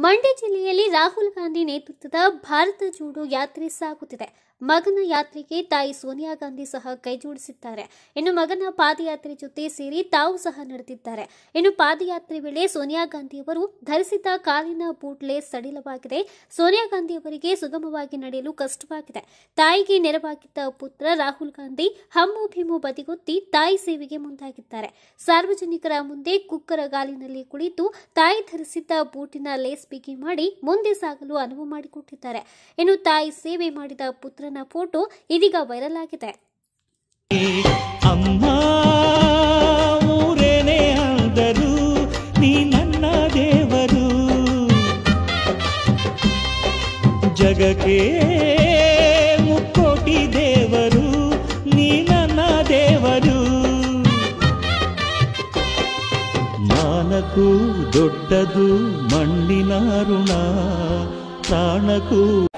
ಮಂಡ್ಯ ಜಿಲ್ಲೆಯಲ್ಲಿ ರಾಹುಲ್ ಗಾಂಧಿ ನೇತೃತ್ವದ ಭಾರತ ಜೋಡೋ ಯಾತ್ರೆ ಸಾಗುತ್ತಿದೆ ಮಗನ ಯಾತ್ರೆಗೆ ತಾಯಿ ಸೋನಿಯಾ ಗಾಂಧಿ ಸಹ ಕೈಜೋಡಿಸಿದ್ದಾರೆ ಇನ್ನು ಮಗನ ಪಾದಯಾತ್ರೆ ಜೊತೆ ಸೇರಿ ತಾವು ಸಹ ನಡೆದಿದ್ದಾರೆ ಇನ್ನು ಪಾದಯಾತ್ರೆ ವೇಳೆ ಸೋನಿಯಾ ಗಾಂಧಿ ಅವರು ಧರಿಸಿದ್ದ ಕಾಲಿನ ಬೂಟ್ಲೆ ಸಡಿಲವಾಗಿದೆ ಸೋನಿಯಾ ಗಾಂಧಿ ಅವರಿಗೆ ಸುಗಮವಾಗಿ ನಡೆಯಲು ಕಷ್ಟವಾಗಿದೆ ತಾಯಿಗೆ ನೆರವಾಗಿದ್ದ ಪುತ್ರ ರಾಹುಲ್ ಗಾಂಧಿ ಹಮ್ಮು ಭೀಮು ಬದಿಗೊತ್ತಿ ತಾಯಿ ಸೇವೆಗೆ ಮುಂದಾಗಿದ್ದಾರೆ ಸಾರ್ವಜನಿಕರ ಮುಂದೆ ಕುಕ್ಕರ ಗಾಲಿನಲ್ಲಿ ಕುಳಿತು ತಾಯಿ ಧರಿಸಿದ್ದ ಬೂಟಿನ ಲೇಸ್ ಬಿಗಿ ಮಾಡಿ ಮುಂದೆ ಸಾಗಲು ಅನುವು ಮಾಡಿಕೊಟ್ಟಿದ್ದಾರೆ ಇನ್ನು ತಾಯಿ ಸೇವೆ ಮಾಡಿದ ಪುತ್ರನ ಫೋಟೋ ಇದೀಗ ವೈರಲ್ ಆಗಿದೆ ಅಮ್ಮ ಊರೇನೇ ಆದರೂ ನೀ ನನ್ನ ದೇವರು ಜಗಕ್ಕೆ ಮುಕ್ಕೋಟಿ ದೇವರು ನೀ ನನ್ನ ದೇವರು ಮಾನಕ್ಕೂ ದೊಡ್ಡದು ಮಣ್ಣಿನ ಋಣ ಪ್ರಾಣಕ್ಕೂ